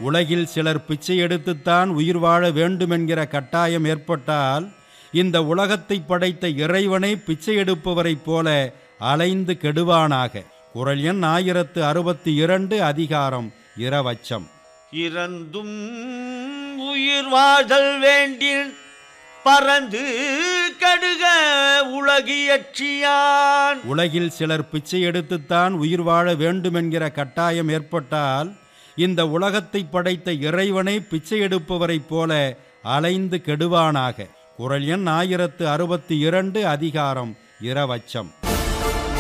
உலகில் சிலர் பிச்சை எடுத்துத்தான் உயிர் வாழ வேண்டுமென்கிற கட்டாயம் ஏற்பட்டால் இந்த உலகத்தை படைத்த இறைவனை பிச்சை எடுப்பவரைப் போல அலைந்து கெடுவானாக குரல் எண் ஆயிரத்து அறுபத்தி இரண்டு அதிகாரம் இரவச்சம் இறந்தும் உயிர் வாழ்தல் வேண்டின் பறந்து கடுக உலகியற்றியான் உலகில் சிலர் பிச்சை எடுத்துத்தான் உயிர் வாழ வேண்டுமென்கிற கட்டாயம் ஏற்பட்டால் இந்த உலகத்தை படைத்த இறைவனை பிச்சை எடுப்பவரைப் போல அலைந்து கெடுவானாக குரல் எண் ஆயிரத்து அறுபத்தி இரண்டு அதிகாரம் இரவச்சம்